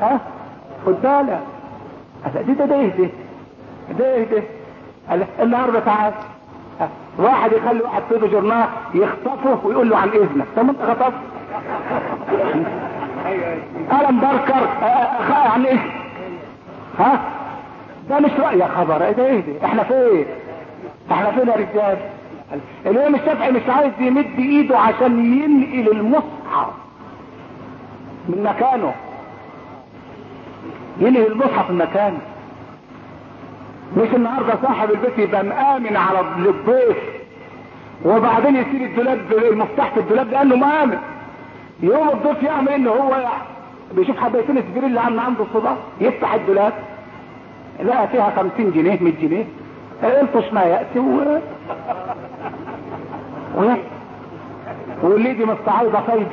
ها خد بالك قال دي ده ده ايه ده ده ايه ده قال النهارده تعال ها، واحد يخلي واحد في جورنال يخطفه ويقول له عن اذنك طب ما انت خطفت قلم بركر آه، آه، عن ايه ها ده مش رأي يا خبر ايه ده ايه ده احنا فين احنا فين يا رجال الامام الشافعي مش عايز يمد ايده عشان ينقل المصحف من مكانه ينقل المصحف من مكانه مش النهارده صاحب البيت يبقى مآمن على الضيف وبعدين يسيب الدولاب المفتاح في الدولاب لانه مآمن يوم الضيف يعمل ان هو بيشوف حبايتين السجير اللي عم عنده الصداع يفتح الدولاب لقى فيها 50 جنيه 100 جنيه الطش ما ياتي و و واللي دي مستعيضه فايده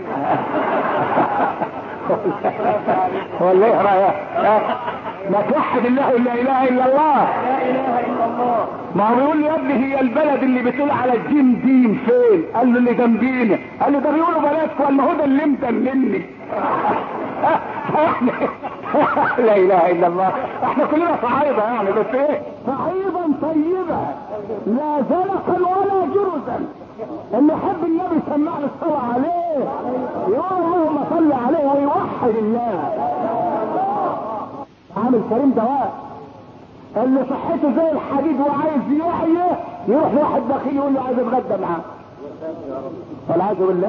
ولا ايه رايك ما توحد الله لا اله الا الله لا اله الا الله ما هو بيقول لي يا ابني هي البلد اللي بتقول على الجيم ديم فين قال له اللي جنبينا قال له ده بيقولوا بلدكم قال ما هو ده اللي مدللني لا اله الا الله احنا كلنا صعايده يعني بس ايه صعيدا طيبه لا زلقا ولا جرزا اللي يحب النبي سمعنا الصلاه عليه يقول اللهم صل عليه ويوحد الله عامل كريم دواء اللي صحته زي الحديد وعايز يحيى يروح لواحد بخيل يقول له عايز اتغدى معاه والعياذ بالله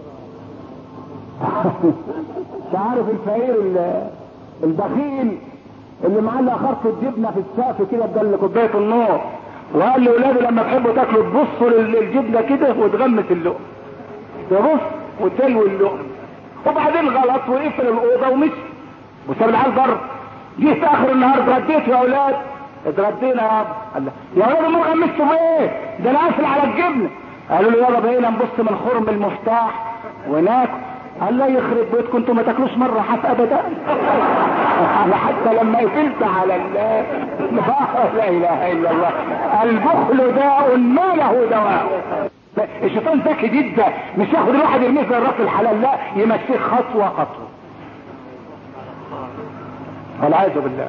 مش عارف الفقير ال- البخيل اللي معلق خرطة جبنة في السقف كده بدل كوباية النور وقال لاولاده لما تحبوا تاكلوا تبصوا لل- للجبنة كده وتغمس اللقم تبص وتلوي اللقم وبعدين غلط وقفل الأوضة ومشي وساب العيال بره جه في اخر النهار اتغديت يا اولاد اتغدينا يا ابا قال له يا اولاد ما غمستوا ايه ده انا قافل على الجبنه قالوا له يابا بقينا نبص من خرم المفتاح وناكل قال لا يخرب بيتكم انتوا ما تاكلوش مره حف ابدا انا حتى لما قفلت على ال لا اله الا الله البخل داء ما له دواء الشيطان ذكي جدا مش ياخد الواحد يرميه زي الراس الحلال لا يمشيه خطوه خطوه والعياذ بالله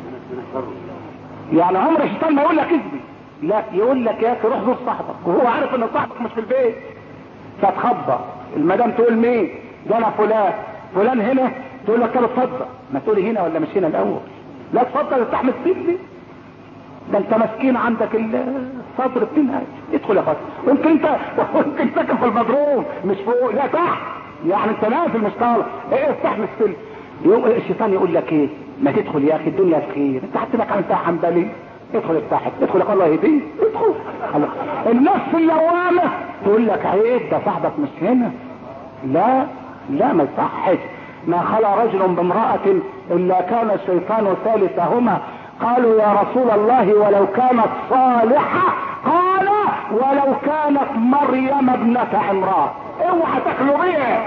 يعني عمر الشيطان ما يقول لك اكذبي لا يقول لك يا اخي روح زور صاحبك وهو عارف ان صاحبك مش في البيت فتخبى المدام تقول مين ده انا فلان فلان هنا تقول لك طب اتفضل ما تقولي هنا ولا مش هنا الاول لا اتفضل استحمل سيبني ده انت مسكين عندك الصدر بتنهج ادخل يا فاطمه ممكن انت ممكن ساكن في المضروب مش فوق لا تحت يعني انت نازل مش طالع ايه استحمل السلم يقوم الشيطان يقول لك ايه ما تدخل يا اخي الدنيا بخير انت حتى لك عملتها حنبلي ادخل افتحك ادخل يا الله يهديك ادخل خلاص. النفس اللوامه تقول لك عيب ده صاحبك مش هنا لا لا ما يصحش ما خلا رجل بامرأة إلا كان الشيطان ثالثهما قالوا يا رسول الله ولو كانت صالحة قال ولو كانت مريم ابنة عمران اوعى تخلو بيها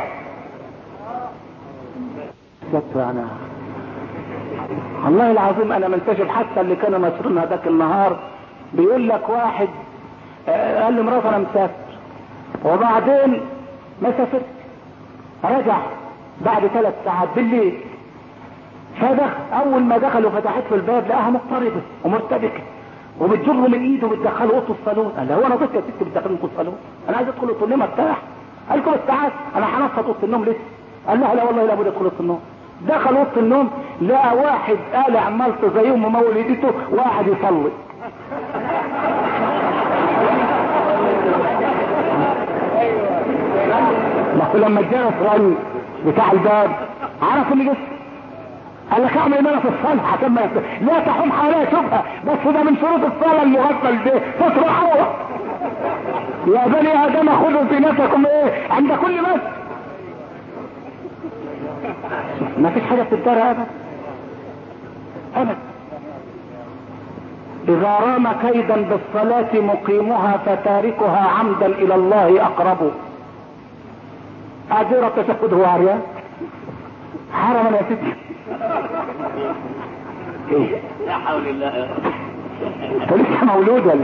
جت انا والله العظيم انا منتشر حتى اللي كانوا ناشرين هذاك النهار بيقول لك واحد آه، قال لي مراته انا مسافر وبعدين ما سافرت رجع بعد ثلاث ساعات بالليل فدخل اول ما دخلوا فتحت له الباب لقاها مضطربه ومرتبكه وبتجره من ايده وبتدخله اوضه الصالون قال لها هو انا ضيف يا ست بتدخلني اوضه الصالون انا عايز ادخل اوضه النوم ارتاح قال له تعال انا هنفض اوضه النوم لسه قال لها لا والله لا بد ادخل اوضه النوم دخل اوضه النوم لقى واحد قالع ملط زي ام مولدته وقاعد يصلي ما هو لما الجرس رن بتاع الباب عرف اللي جه قال لك اعمل ايه انا في الصلاه عشان ما يصير. لا تحوم حواليها شبهه بس ده من شروط الصلاه المغفل ده ستر عوره يا بني ادم خذوا زينتكم ايه عند كل بس ما فيش حاجه بتدار ابدا ابدا اذا رام كيدا بالصلاه مقيمها فتاركها عمدا الى الله اقرب اجر التشهد هو عريان حرما يا ستي ايه لا حول الله يا رب انت لسه مولود ولا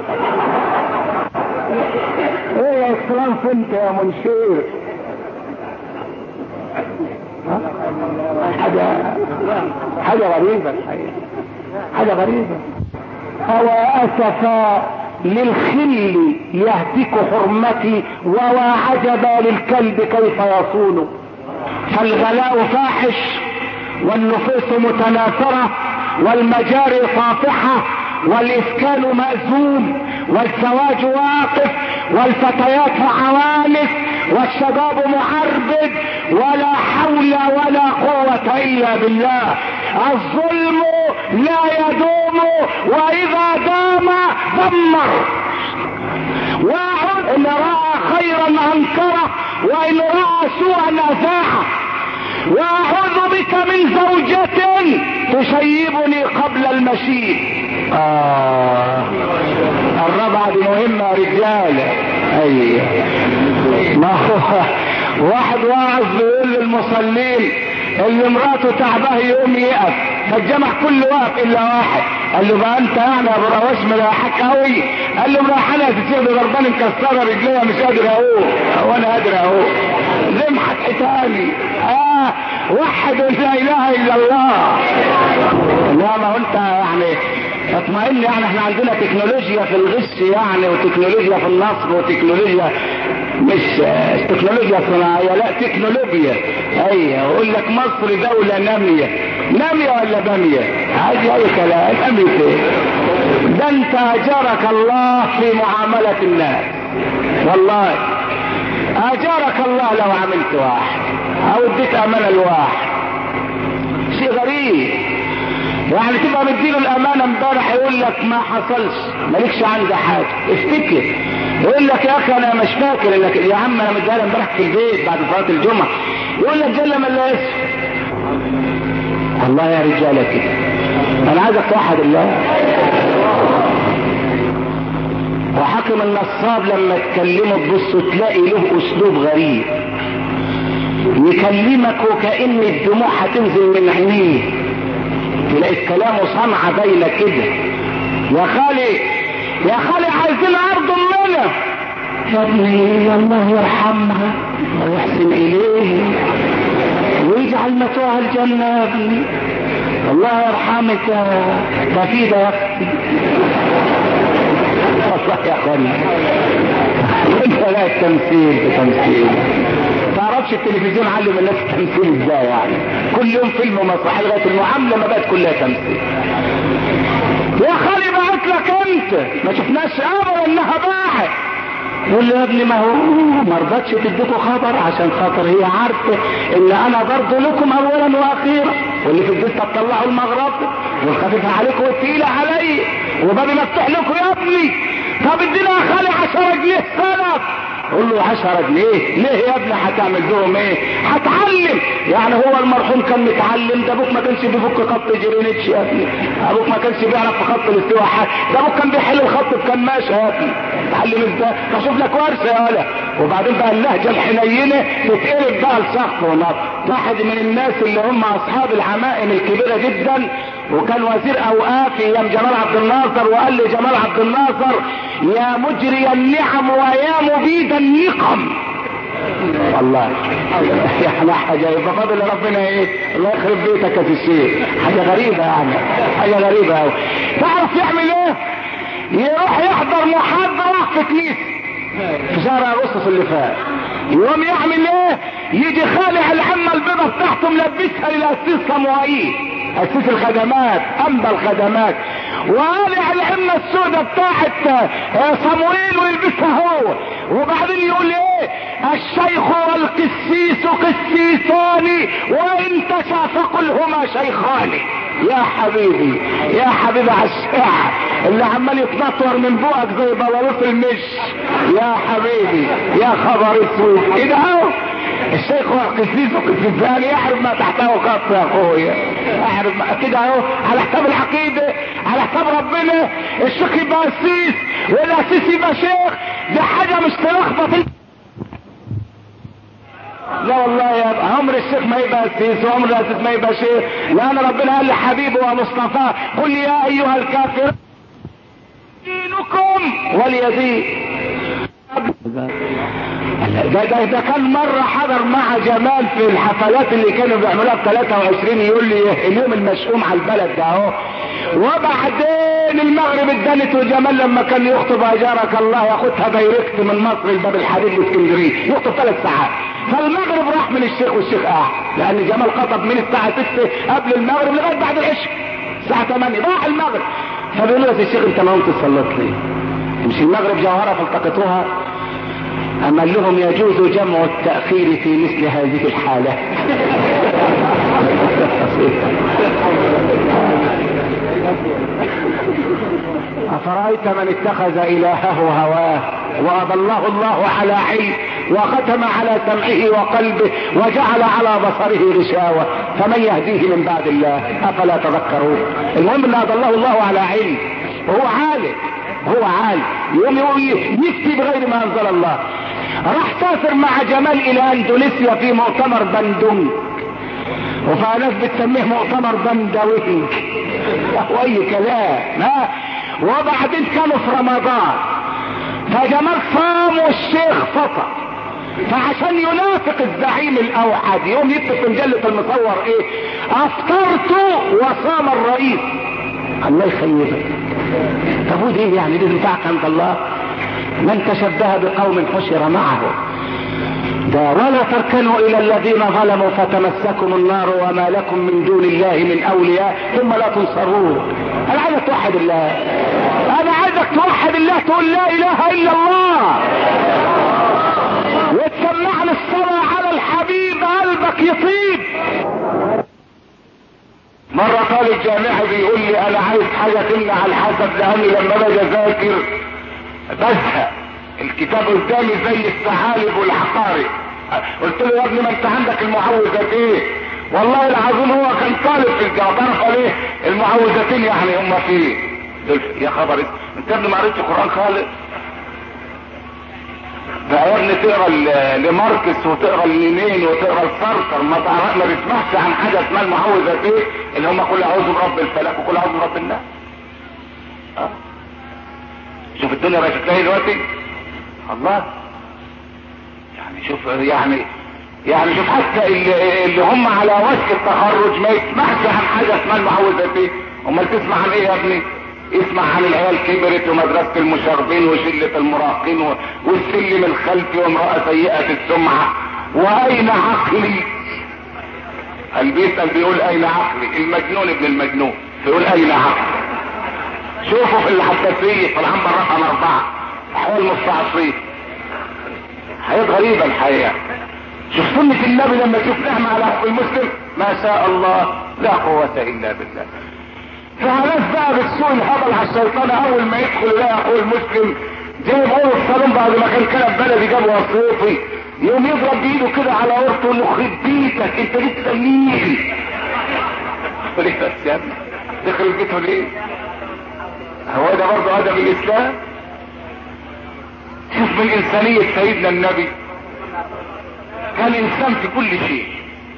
ايه ايه يا اسلام انت يا منشير ها؟ حاجة حاجة غريبة الحقيقة حاجة غريبة أو أسفا للخل يهتك حرمتي ووا عجبا للكلب كيف يصون فالغلاء فاحش والنفوس متناثرة والمجاري طافحة والإسكان مأزوم والزواج واقف والفتيات عوانس والشباب معربد ولا حول ولا قوة إلا بالله الظلم لا يدوم وإذا دام دمر واعد إن رأى خيرا أنكره وإن رأى سوءا أذاعه واعوذ بك من زوجة تشيبني قبل المشيب آه الرابعة دي مهمة يا رجالة ايوه ما هو واحد واعظ بيقول للمصلين اللي مراته تعباه يقوم يقف فالجمع كله واقف الا واحد قال له بقى انت يعني ابو رواش ملاحك قوي قال له مريحاني يا ستي ضرباني مكسره رجليا مش قادر اقوم وانا قادر اقوم لمحت حيتاني اه وحد لا اله الا الله لا ما هو انت يعني اطمئن يعني احنا عندنا تكنولوجيا في الغش يعني وتكنولوجيا في النصب وتكنولوجيا مش تكنولوجيا صناعية لا تكنولوجيا ايوه يقول لك مصر دولة نامية نامية ولا بامية عادي اي كلام نامية ايه ده انت اجرك الله في معاملة الناس والله اجرك الله لو عملت واحد او اديت امانة لواحد شيء غريب يعني تبقى مديله الامانه امبارح يقول لك ما حصلش مالكش عندي حاجه افتكر يقول لك يا اخي انا مش فاكر انك يا عم انا مديها امبارح في البيت بعد صلاه الجمعه يقول لك جل من لا يسر الله يا رجاله كده انا عايزك توحد الله وحكم النصاب لما تكلمه تبص تلاقي له اسلوب غريب يكلمك وكأن الدموع هتنزل من عينيه تلاقي كلامه صنعة باينة كده يا خالي يا خالي عايزين ارض مننا يا ابني الله يرحمها ويحسن اليه ويجعل مثواها الجنة يا ابني الله يرحمك يا تفيدة يا اختي والله يا اخواني انت لا التمثيل بتمثيل تعرفش التلفزيون علم الناس التمثيل ازاي يعني كل يوم فيلم مسرحي لغايه المعامله ما بقت كلها تمثيل يا خالي بعت لك انت ما شفناش ابدا انها باعت يقول له يا ابني ما هو ما رضتش تديكوا خبر عشان خاطر هي عارفه ان انا برضه لكم اولا واخيرا واللي في البيت تطلعوا المغرب والخفيفه عليكم والتقيله علي وبابي مفتوح لكم يا ابني طب ادينا يا خالي 10 جنيه سلف قول له 10 جنيه ليه يا ابني هتعمل بهم ايه هتعلم يعني هو المرحوم كان متعلم ده ابوك ما كانش بيفك خط جرينتش يا ابني ابوك ما كانش بيعرف في خط الاستواء حاجه ده ابوك كان بيحل الخط بكماشه يا ابني تعلم ازاي بشوف لك ورثه يا ولا وبعدين بقى اللهجه الحنينه تتقلب بقى لسخط ونط واحد من الناس اللي هم اصحاب العمائم الكبيره جدا وكان وزير اوقاف ايام جمال عبد الناصر وقال لي جمال عبد الناصر يا مجري النعم ويا مبيد النقم والله يعني حاجة يبقى فاضل ربنا ايه الله يخرب بيتك يا الشيخ حاجة غريبة يعني حاجة غريبة قوي تعرف يعمل ايه يروح يحضر محاضرة في كنيسة في شهر اغسطس اللي فات يقوم يعمل ايه يجي خالع العمة البيضة بتاعته ملبسها للاسيس صموئيل اسيس الخدمات انبى الخدمات وقالع العمة السوداء بتاعت صموئيل ويلبسها هو وبعدين يقول ايه الشيخ والقسيس قسيسان وان تشا فقل هما شيخان يا حبيبي يا حبيبي على الشاعر اللي عمال يتنطور من بوقك زي بلاروس المش يا حبيبي يا خبر اسود ايه ده اهو الشيخ والقسيس والقسيسان يحرم ما تحته خط يا اخويا احرم كده اهو على حساب العقيده على حساب ربنا الشيخ يبقى قسيس والقسيس يبقى شيخ دي حاجه مش تلخبط لا والله يا عمر الشيخ ما يبقى قسيس وعمر القسيس ما يبقى شيخ لان ربنا قال لحبيبه ومصطفاه قل يا ايها الكافرون دينكم ولي دين ده, ده, ده كان مرة حضر مع جمال في الحفلات اللي كانوا بيعملوها ب 23 يقول لي اليوم المشؤوم على البلد ده اهو وبعدين المغرب اتدنت وجمال لما كان يخطب اجارك الله ياخدها دايركت من مصر لباب الحديد لاسكندريه يخطب ثلاث ساعات فالمغرب راح من الشيخ والشيخ قاعد لان جمال خطب من الساعه 6 قبل المغرب لغايه بعد العشاء الساعه 8 راح المغرب فبيقول له يا الشيخ انت ما قمت تصلت ليه؟ مش المغرب جوهره فالتقطوها أما لهم يجوز جمع التأخير في مثل هذه الحالة أفرأيت من اتخذ إلهه هواه وأضله الله على علم وختم على سمعه وقلبه وجعل على بصره غشاوة فمن يهديه من بعد الله أفلا تذكرون المهم أن أضله الله على علم وهو عالم هو عالم يقوم يقول يفتي بغير ما أنزل الله راح سافر مع جمال الى اندونيسيا في مؤتمر بندونج وفي ناس بتسميه مؤتمر بندوينج واي كلام ها وبعدين كانوا في رمضان فجمال صام والشيخ فطر فعشان ينافق الزعيم الاوحد يوم يكتب في مجلة المصور ايه افطرت وصام الرئيس الله يخيبك طب ودي ايه يعني دي بتاعك عند الله من تشبه بقوم حشر معه ده ولا تركنوا الى الذين ظلموا فتمسكم النار وما لكم من دون الله من اولياء ثم لا تنصرون انا عايزك توحد الله انا عايزك توحد الله تقول لا اله الا الله وتسمعني الصلاة على الحبيب قلبك يطيب مرة طالب جامعي بيقول لي انا عايز حاجة تمنع الحسد لاني لما باجي اذاكر بزهق الكتاب قدامي زي الثعالب والعقارب قلت له يا ابني ما انت عندك المعوذتين والله العظيم هو كان طالب في الجامعه تعرف ليه المعوذتين يعني هم فيه يا خبر انت يا ابني ما قريتش القران خالص ده يا ابني تقرا لماركس وتقرا لمين وتقرا لسارتر ما تعرف ما بتسمعش عن حاجه اسمها المعوذتين اللي هم كل اعوذ برب الفلك وكل اعوذ برب الناس أه؟ شوف الدنيا بقى شكلها دلوقتي الله يعني شوف يعني يعني شوف حتى اللي, اللي هم على وشك التخرج ما يسمعش عن حاجه اسمها المعوذتين امال تسمع عن ايه يا ابني اسمع عن العيال كبرت ومدرسة المشاغبين وشلة المراهقين والسلم الخلفي وامرأة سيئة السمعة واين عقلي اللي بيسأل بيقول اين عقلي المجنون ابن المجنون بيقول اين عقلي شوفوا في الحساسية في العنبر رقم اربعة احوال مستعصين حياة غريبة الحقيقة شوف سنة النبي لما تشوف نعمة على حق المسلم ما شاء الله لا قوة الا بالله فناس بقى بتسوق الهبل على الشيطان اول ما يدخل يلاقي اخوه المسلم جايب اول الصالون بعد ما كان كلام بلدي جاب وصيفي يوم يضرب بايده كده على ورطه يقول له خرب بيتك انت جبت تلميذ ليه بس يا ابني تخرب بيته ليه؟ هو ده برضه ادب الاسلام شوف من انسانية سيدنا النبي كان انسان في كل شيء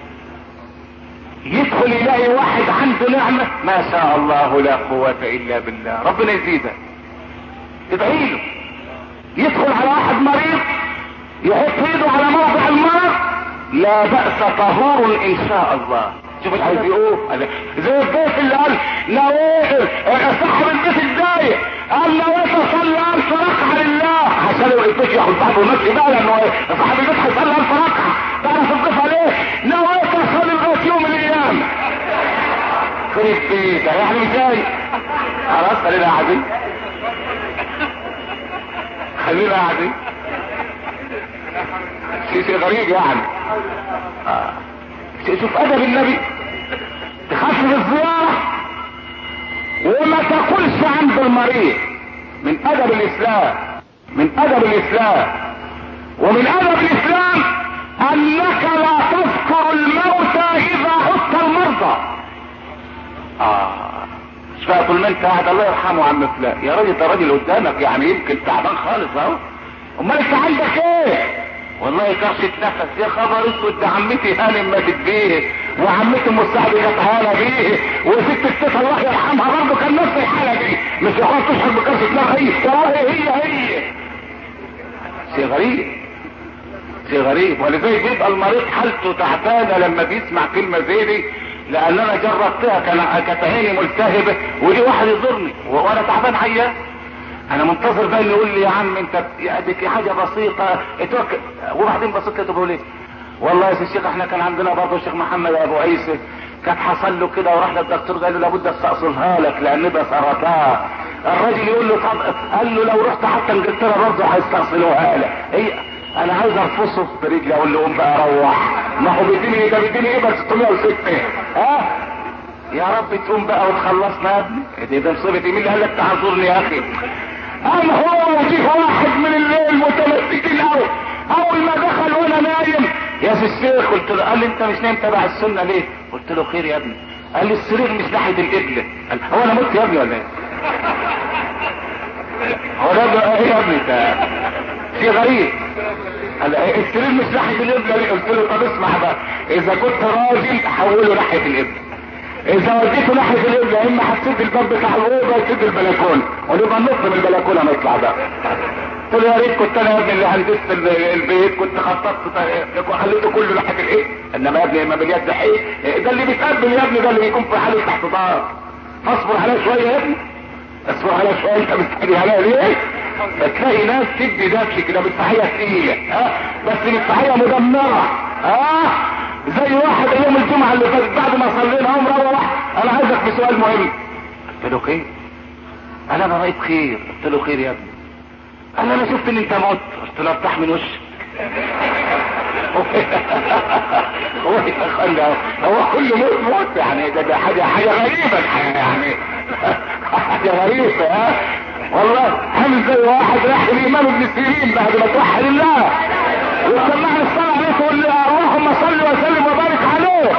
يدخل يلاقي واحد عنده نعمة ما شاء الله لا قوة الا بالله ربنا يزيدك تدعي له يدخل على واحد مريض يحط ايده على موضع المرض لا بأس طهور ان شاء الله شوف اللي عايز يقول زي الضيف اللي قال لو صاحب البيت اتضايق قال لو تصلي الف ركعه لله عشان لو البيت ياخد بعضه ومشي بقى لانه صاحب البيت هيصلي الف ركعه تعرف الضيف عليه لو تصلي لغايه يوم القيامه خرب بيتك يعني ازاي خلاص خلينا قاعدين خلينا قاعدين شيء شيء غريب يعني آه. شوف ادب النبي تخفف الزيارة وما تقولش عند المريض من ادب الاسلام من ادب الاسلام ومن ادب الاسلام انك لا تذكر الموتى اذا عدت المرضى اه مش بقى طول ما انت قاعد الله يرحمه عم فلان يا راجل ده راجل قدامك يعني يمكن تعبان خالص اهو امال انت عندك ايه والله كرشة نفس يا خبر اسود ده عمتي هانم ماتت بيه وعمتي المستعد كانت هانة بيه وست الست الله يرحمها برضه كان نفس الحالة دي مش يا اخوان تشعر بكرشة نفس هي والله هي هي شيء غريب شيء غريب ولذلك بيبقى المريض حالته تعبانه لما بيسمع كلمه زي دي لان انا جربتها كان كانت عيني ملتهبه ودي واحد يضرني وانا تعبان عيان انا منتظر بقى اللي يقول لي يا عم انت دي حاجه بسيطه اتوكل وبعدين بصيت له بقول ايه والله يا الشيخ احنا كان عندنا برضه الشيخ محمد ابو عيسى كان حصل له كده وراح للدكتور قال له لابد استأصلها لك لان ده سرطان الراجل يقول له طب قال له لو رحت حتى انجلترا برضه هيستأصلوها لك هي انا عايز ارفصه برجلي اقول له قوم بقى روح ما هو بيديني ايه ده بيديني ايه بس 606 ها يا رب تقوم بقى وتخلصنا يا ابني دي ده مصيبتي مين اللي قال لك تعذرني يا اخي قام هو وجيه واحد من الليل متمسكين قوي اول ما دخل وانا نايم يا سي الشيخ قلت له قال لي انت مش نايم تبع السنه ليه قلت له خير يا ابني قال لي السرير مش ناحيه القبله قال هو انا مت يا ابني ولا ايه هو ده ايه يا ابني ده شيء غريب قال السرير مش ناحيه القبله ليه قلت له طب اسمع بقى اذا كنت راجل حوله ناحيه القبله اذا وديته ناحيه القبله يا اما هتسد الباب بتاع الاوضه وتسد البلكونه ونبقى ننط من البلكونه نطلع بقى قلت له يا ريت كنت انا يا ابني اللي هندست البيت كنت خططت وخليته كله ناحيه الايه انما يا ابني ما باليد حقيقي ده اللي بيتقبل يا ابني ده اللي بيكون في حاله تحت ضغط فاصبر عليها شويه يا ابني اصبر عليها شويه انت مستعجل عليها ليه؟ تلاقي ناس تدي دبش كده بالصحيه تقيله ها بس بالصحيه مدمره ها زي واحد ايام الجمعه اللي فاتت بعد ما صلينا قام روح انا عايزك بسؤال مهم قلت له خير انا ما رأيت خير قلت له خير يا ابني قال انا شفت ان انت مت قلت له افتح من وشك هو هو كل موت موت يعني ده, ده حاجه حاجه غريبه الحياه يعني حاجه غريبه ها والله عامل زي واحد راح الامام ابن سيرين بعد ما توحد الله وسمعني الصلاه عليه تقول لي اللهم صل وسلم وبارك عليه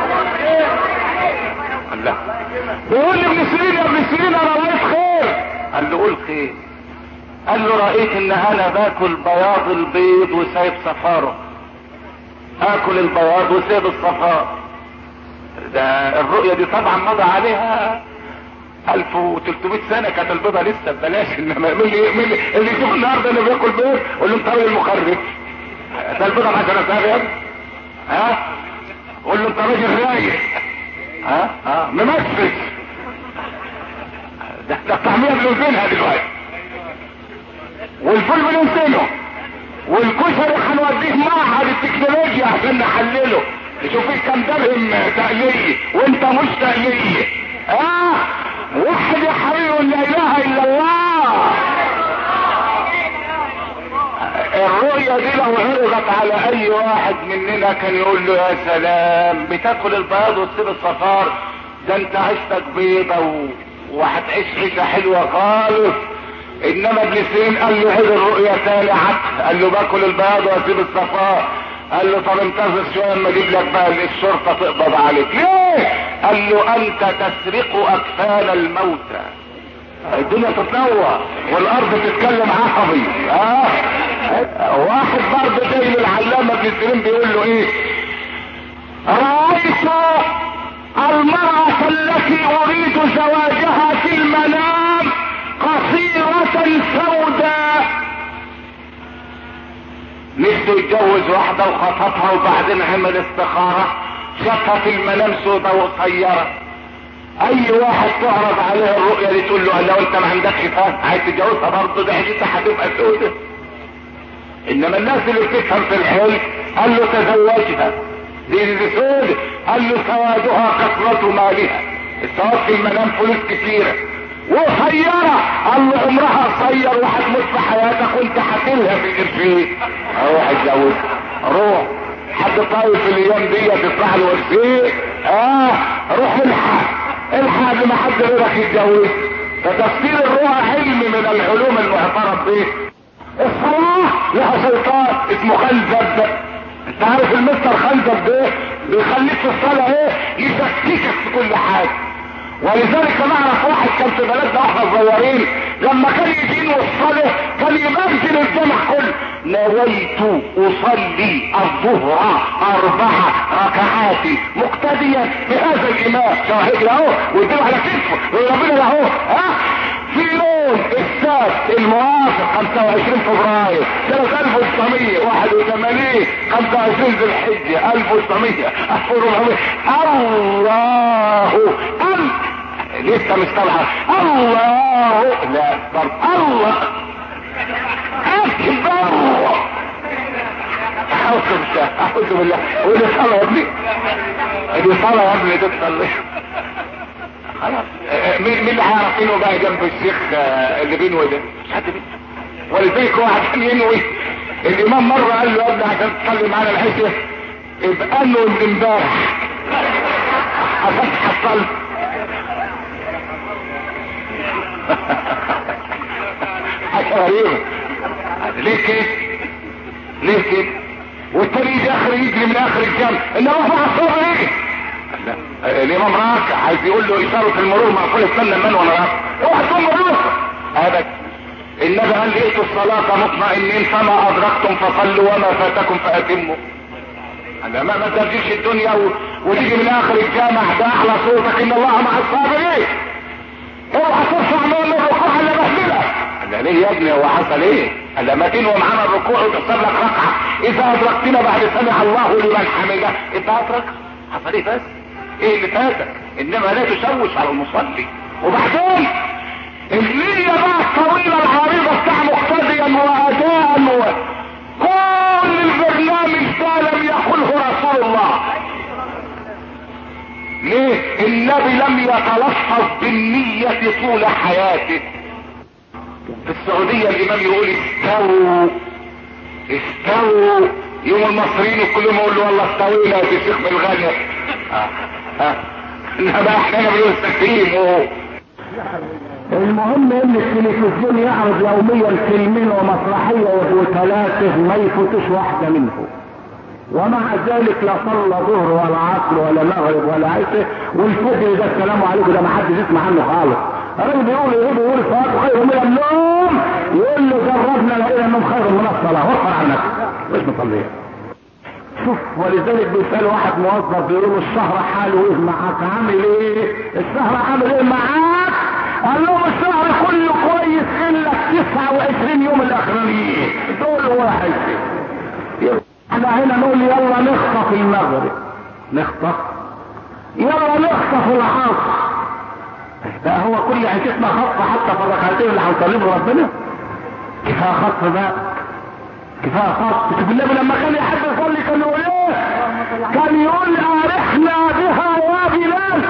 الله بيقول لي ابن سيرين يا ابن سيرين انا رايت خير قال له قول خير قال له رأيت ان انا باكل بياض البيض وسايب صفاره اكل البياض وسايب الصفار ده الرؤية دي طبعا مضى عليها 1300 سنة كانت البيضة لسه ببلاش انما من اللي, من اللي يشوف النهارده اللي بياكل بيض قول له انت راجل مخرف ده البيضة ب 10000 يا ها قول له انت راجل رايق ها ها ممثل ده ده الطعمية بنوزنها دلوقتي والفول بننزله والكشري هنوديه معهد التكنولوجيا عشان نحلله نشوف فيه كام درهم تقليه وانت مش تقليه اه وحد يا حبيبي لا اله الا الله الرؤية دي لو عرضت على اي واحد مننا كان يقول له يا سلام بتاكل البياض وتسيب الصفار ده انت عيشتك بيضة و... وهتعيش عيشة حلوة خالص انما ابن سيرين قال له هذه الرؤيا تاني عكس قال له باكل البياض واسيب الصفار قال له طب انتظر شويه اما اجيب لك بقى الشرطه تقبض عليك ليه قال له انت تسرق اكفان الموتى الدنيا تتنوع والارض تتكلم عصبي اه واحد برضه جاي للعلامه ابن سيرين بيقول له ايه رايت المرأة التي اريد زواجها في المنام قصيرة سوداء نفسه يتجوز واحدة وخطبها وبعدين عمل استخارة شافها في المنام سوداء وقصيرة اي واحد تعرض عليه الرؤية دي تقول له لو انت ما عندكش فهم عايز تتجوزها برضه ده عيشتها هتبقى سوداء انما الناس اللي بتفهم في الحلم قال له تزوجها دي دي سوداء قال له سوادها كثرة مالها السواد في المنام فلوس كتيرة وقصيرة قال له عمرها قصير وهتموت في حياتك وانت هتلها في القرشين اروح اتجوز روح حد طايف في الايام دي تطلع له قرشين اه روح الحق الحق قبل ما حد غيرك يتجوز فتفسير الرؤى علم من العلوم المعترف به الصلاة لها شيطان اسمه خنزب انت عارف المستر خنزب ده بيخليك في الصلاة ايه يشككك في كل حاجة ولذلك انا اعرف واحد كان في بلدنا واحنا صغيرين لما كان يجين والصلاة كان يبذل الجمع كله نويت اصلي الظهر اربع ركعات مقتديا بهذا الامام شاهد اهو ويديله على كتفه يقول ربنا اهو ها في يوم السبت الموافق 25 فبراير سنة 1981 ايه 25 ذي الحجة 1900 1400 الله أم لسه مش طالعة الله لا طب الله اكبر اعوذ بالله اعوذ بالله ودي صلاة يا ابني دي صلاة يا ابني دي تصلي خلاص مين مين اللي هيعرف انه بقى جنب الشيخ اللي بينه ده مش حد بيه ولذلك هو عشان ينوي الامام مرة قال له يا ابني عشان تصلي معانا العشاء ابقى له من امبارح عشان تحصل حاجة غريبة ليه كده ليه كده والتاني يجي اخر يجري من اخر الجنب انما رفع الصوت ايه لا الامام راكع عايز يقول له اشارة المرور مقفولة سلم من وانا راكع اوعى تقوم راسك ابدا النبي قال ائتوا الصلاة مطمئنين فما ادركتم فصلوا وما فاتكم فاتموا انا ما ما ترجيش الدنيا و... وتيجي من اخر الجامع ده اعلى صوتك ان الله مع الصابرين اوعى ترفع من الركوع الا بهدله قال ليه يا ابني هو حصل ايه قال ما تنوي معانا الركوع وتحسب لك ركعه اذا ادركتنا بعد سمع الله لمن حمده انت ادرك حصل ايه بس ايه اللي فاتك انما لا تشوش على المصلي وبعدين النية بقى الطويلة العريضة بتاع مقتديا واداء و... كل البرنامج ده لم يقله رسول الله ليه النبي لم يتلفظ بالنية طول حياته في السعودية الامام يقول استووا استووا يوم المصريين كلهم يقول له والله استوينا يا شيخ بالغنى اه اه انما احنا بنقول استقيموا المهم ان التلفزيون يعرض يوميا فيلمين ومسرحية وثلاثة ما يفوتش واحدة منه ومع ذلك لا صلى ظهر ولا عصر ولا مغرب ولا عشاء والفجر ده السلام عليكم ده ما حدش يسمع عنه خالص الراجل بيقول ايه بيقول الصلاه خير من النوم يقول له جربنا لقينا النوم خير من الصلاه وفر على نفسك مش مصليه شوف ولذلك بيسأل واحد موظف بيقول له الشهر حاله ايه معاك عامل ايه الشهر عامل ايه معاك قال لهم الشهر كله كويس الا 29 يوم الاخرانيين دول واحد احنا هنا نقول يلا نخطف المغرب نخطف يلا نخطف العصر ده هو كل عيشتنا خطف حتى في الركعتين اللي هنصليهم ربنا كفايه خطف بقى كفايه خطف شوف النبي لما كان يحب يصلي كان يقول ايه كان يقول ارحنا بها يا بلال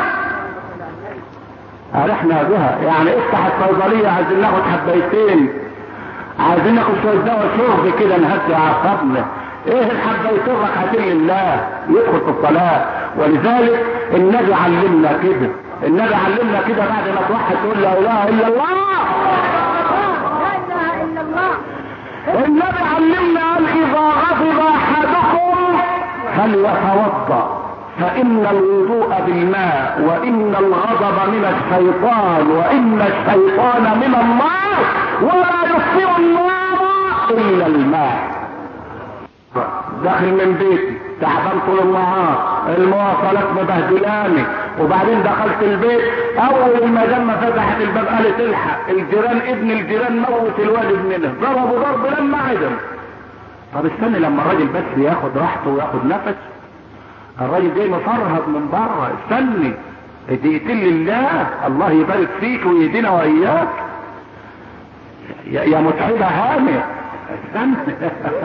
ارحنا بها يعني افتح الصيدليه عايزين ناخد حبايتين عايزين ناخد شويه دواء شرب كده نهدي اعصابنا ايه الحبايتين ركعتين لله يدخل في الصلاه ولذلك النبي علمنا كده النبي علمنا كده بعد ما توحد تقول لا اله الا الله لا اله الا الله النبي علمنا قال اذا غضب احدكم فليتوضا فان الوضوء بالماء وان الغضب من الشيطان وان الشيطان من النار ولا يطفئ النار الا الماء داخل من بيتي تعبان طول النهار المواصلات مبهدلاني وبعدين دخلت البيت اول ما جنة فتحت الباب قالت الحق الجيران ابن الجيران موت الواد ابننا ضربوا ضرب لما عدم طب استني لما الراجل بس ياخد راحته وياخد نفس الراجل جاي مفرهد من بره استني دقيقتين لله الله يبارك فيك ويهدينا واياك يا يا متعبة هانئ استنى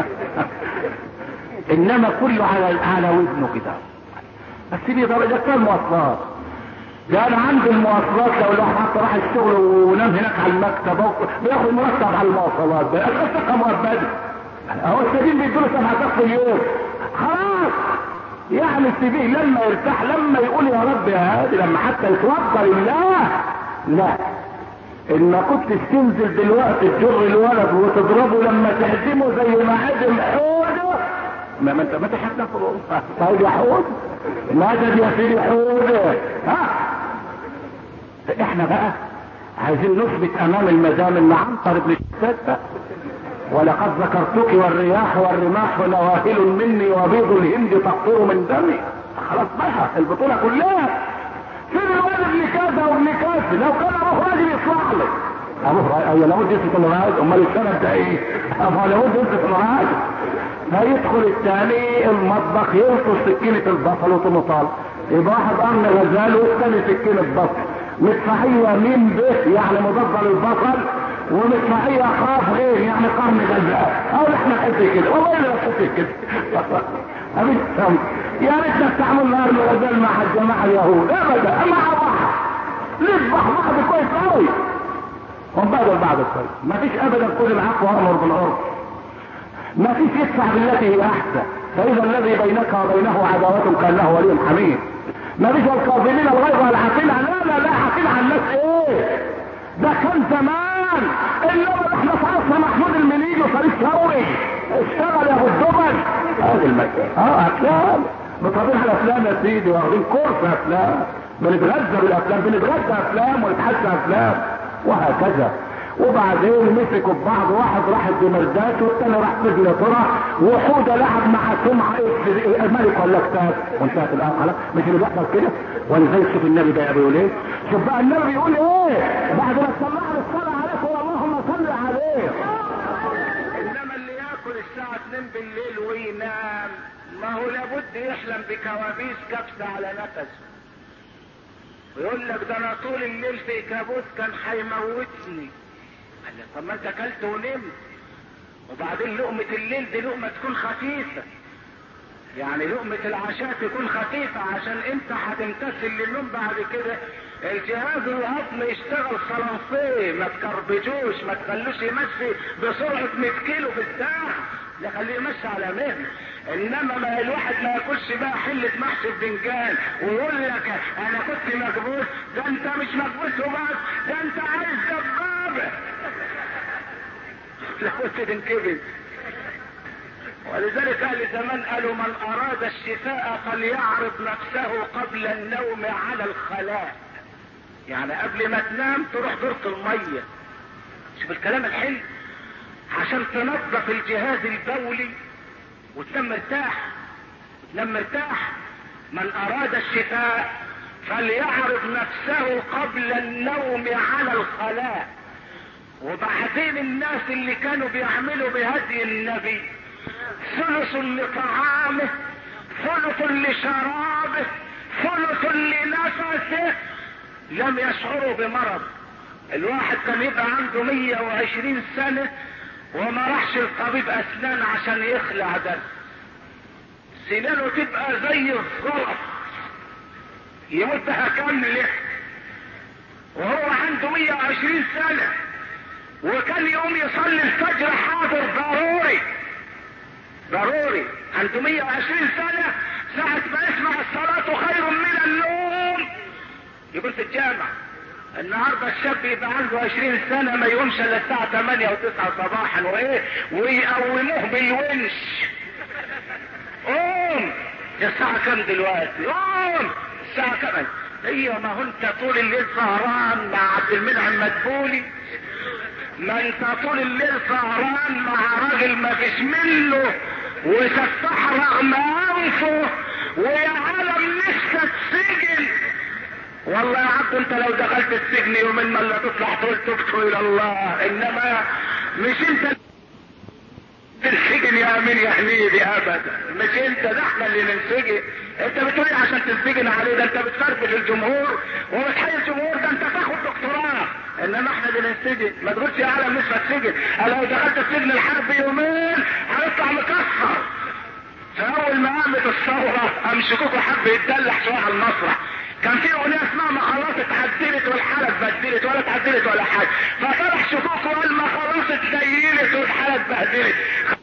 انما كله على على وزنه كده بس دي درجات فيها المواصلات ده انا عندي المواصلات لو الواحد حتى راح الشغل ونام هناك على المكتب أو- بياخد مرتب على المواصلات ده الثقه مؤبده اهو السجين بيدوا له سبع ساعات في اليوم خلاص يعني السبيه لما يرتاح لما يقول يا رب يا هادي لما حتى يتوضا لله لا ان ما كنتش تنزل دلوقتي تجر الولد وتضربه لما تهزمه زي ما هزم حوده ما ما انت ما تحدث طيب يا حود مدد يا سيدي حود ها احنا بقى عايزين نثبت امام المدام ان عنتر بن الشداد بقى ولقد ذكرتك والرياح والرماح نواهل مني وبيض الهند تقطر من دمي خلاص بقى البطولة كلها فين الواد ابن كذا وابن كذا لو كان ابوه راجل يصلح لي ابوه راجل ايوه لابد يثبت انه راجل امال السند ده ايه؟ ابوه لابد يثبت انه راجل فيدخل الثاني المطبخ يلقط سكينة البصل وطماطم يبقى واحد قرن غزال والثاني سكينة بصل مدفعية ميم به يعني مضاد للبصل ومدفعية خاف غير يعني قرن غزال او احنا نحب كده والله انا بحب كده أبي تفهم يا ريتنا استعملنا قرن غزال مع الجماعة اليهود ابدا مع بعض نذبح بعض كويس قوي ونبادل بعض كويس ما فيش ابدا كل العفو وامر بالعرف ما فيش يدفع بالتي هي احسن فاذا الذي بينك وبينه عداوة كانه ولي حميد ما فيش الكاظمين الغيظ والعافين لا لا لا عافين عن الناس ايه ده كان زمان انما احنا في عصر محمود المليجي وفريد ثوري اشتغل يا ابو الدبل هذه المكان اه افلام مطلعين على افلام يا سيدي واخدين كورس افلام بنتغذى بالافلام بنتغذى افلام ونتحدى افلام وهكذا وبعدين مسكوا ببعض واحد راح الدمردات والتاني راح سجن ترى وحوده لعب مع سمعه إيه الملك ولا كتاب وانتهت الان خلاص مش اللي بيحصل كده ولذلك شوف النبي بقى بيقول ايه شوف بقى النبي بيقول ايه بعد ما سمعنا الصلاه عليك اللهم صل عليه انما اللي ياكل الساعة 2 بالليل وينام ما هو لابد يحلم بكوابيس كبسة على نفسه ويقول لك ده انا طول الليل في كابوس كان هيموتني قال لي طب ما انت اكلت ونمت وبعدين لقمة الليل دي لقمة تكون خفيفة يعني لقمة العشاء تكون خفيفة عشان انت هتمتثل للنوم بعد كده الجهاز الهضمي يشتغل صلافيه ما تكربجوش ما تخلوش يمشي بسرعة 100 كيلو في الساعة لا خليه يمشي على مهل انما ما الواحد ما ياكلش بقى حلة محشي بتنجان ويقول لك انا كنت مكبوس ده انت مش مكبوس وبس ده انت عايز دبابة لابد تنكبس ولذلك اهل زمان قالوا من اراد الشفاء فليعرض نفسه قبل النوم على الخلاء يعني قبل ما تنام تروح دورة المية شوف الكلام الحلو عشان تنظف الجهاز البولي وتنام مرتاح تنام مرتاح من اراد الشفاء فليعرض نفسه قبل النوم على الخلاء وبعدين الناس اللي كانوا بيعملوا بهدي النبي ثلث لطعامه ثلث لشرابه ثلث لنفسه لم يشعروا بمرض الواحد كان يبقى عنده 120 سنة وما راحش الطبيب اسنان عشان يخلع ده سنانه تبقى زي الزلط يمدها كاملة وهو عنده 120 سنة وكان يقوم يصلي الفجر حاضر ضروري ضروري عنده 120 سنة ساعة ما يسمع الصلاة خير من النوم يقول في الجامع النهاردة الشاب يبقى عنده 20 سنة ما يقومش الا الساعة 8 و9 صباحا وايه ويقوموه بالونش قوم الساعة كام دلوقتي قوم الساعة كام ايوه ما هو انت طول الليل سهران مع عبد المنعم مدبولي ما انت طول الليل سهران مع راجل ما فيش منه وتفتح رغم انفه ويا عالم نفسك سجن والله يا عبد انت لو دخلت السجن يومين ما لا تطلع تقول تبت الى الله انما مش انت السجن يا امين يا حميدي ابدا مش انت ده احنا اللي ننسجن انت بتقول ايه عشان تنسجن عليه ده انت بتفرفش الجمهور وبتحيي الجمهور ده انت تاخد دكتوراه انما احنا اللي ننسجن ما تقولش يا عالم مش هتسجن انا لو دخلت السجن الحرب يومين هنطلع مكسر فاول ما قامت الثوره قام شكوكو حب يتدلع شويه على المسرح كان في اغنيه اسمها ما خلاص اتعدلت والحاله اتبدلت ولا اتعدلت ولا حاجه فطلع شكوكو قال ما خلاص اتزينت والحاله اتبهدلت